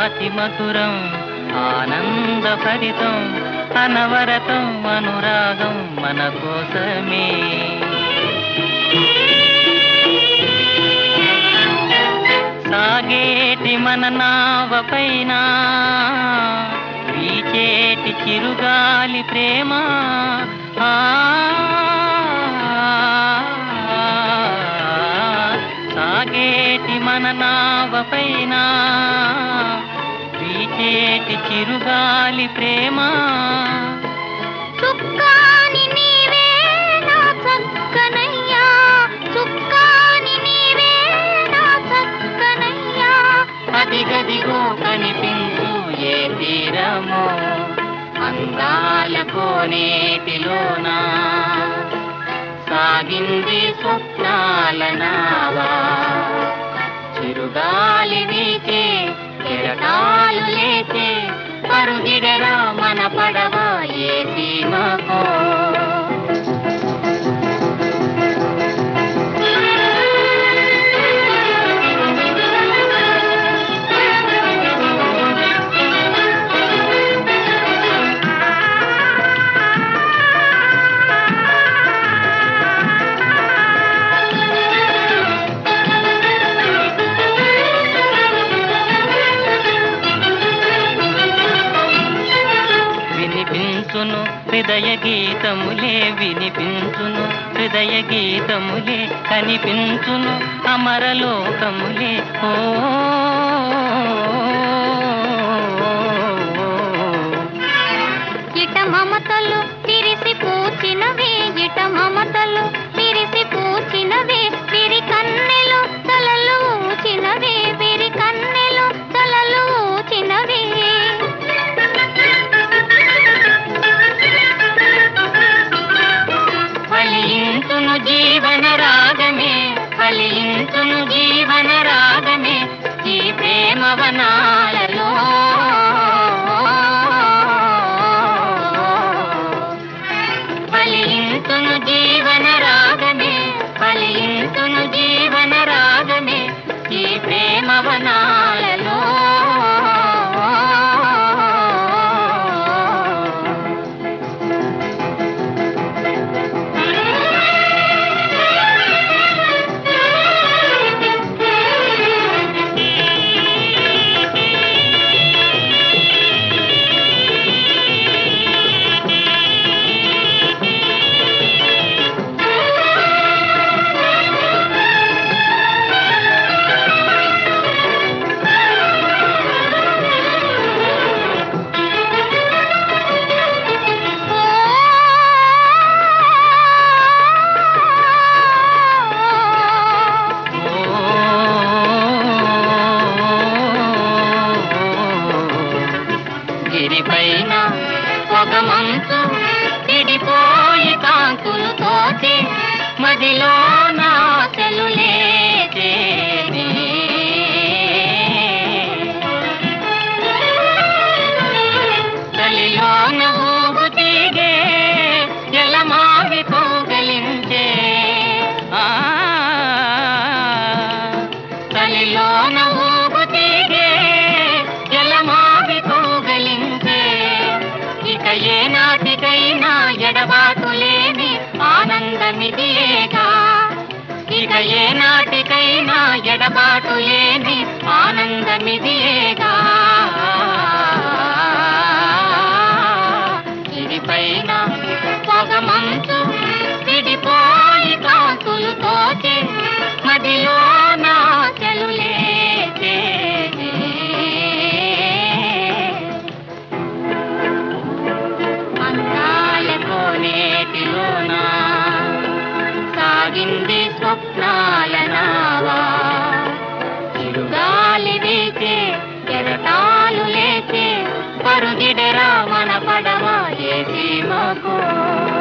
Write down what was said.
అతి మధురం ఆనందభరితం అనవరతం అనురాగం మన కోసమే సాగేటి మన నావ పైన వీచేటి చిరుగాలి ప్రేమ ఆ సాగేటి మన నావ పైన వీచేటి చిరుగాలి ప్రేమ చుక్కాని నీవే నా చక్కనయ్యా చుక్కాని నీవే నా చక్కనయ్యా అదిగదిగో కనిపించు ఏ తీరమో అందాల కోనేటిలోనా సాగింది స్వప్నాల నావా చిరుగాలి వీచే కెరటాలు లేచే పరుగిడరా మన పడవ ఏ సీమకో వినిపించును హృదయ గీతములే వినిపించును హృదయ గీతములే కనిపించును అమరలోకములే ఓ ఇట మమతలు విరిసి పూచినవే ఇట మమతలు విరిసి పూచినవే విరి కన్నెలు తలలు ఊచినవే విరి కన్నెలు తలలు ఊచినవే ఫలించును జీవన రాగమే ఫలించును జీవన రాగమే ఈ ప్రేమ వనాలలో ఫలించును జీవన రాగమే ఫలించును జీవన రాగమే ఈ ప్రేమ వనాలలో గిరిపైన ఒక మంచు విడిపోయి కాంతులు తోచి మదిలో నాశలు లేచేనే చలిలోన ఊగు తీగే జలమావి కోగలించే ఆ చలిలోన ఊగు తీగే జలమావి కోగలించే ఇక ఏ నాటికైనా ఎడబాటు లేని ఆనందమిదియేగా ఇక ఏ నాటికైనా ఎడబాటు లేని ఆనందమిదియేగా ఇదిపైన పొగ మంచు విడిపోయి కాకులు తోచి మదిలో నా చెలులేచే అందాల కోనేటిలోనా సాగింది స్వప్నాల నావా చిరుగాలి వీచే కెరటాలు లేచే పరుగిడరా మన పడవ ఏ సీమకో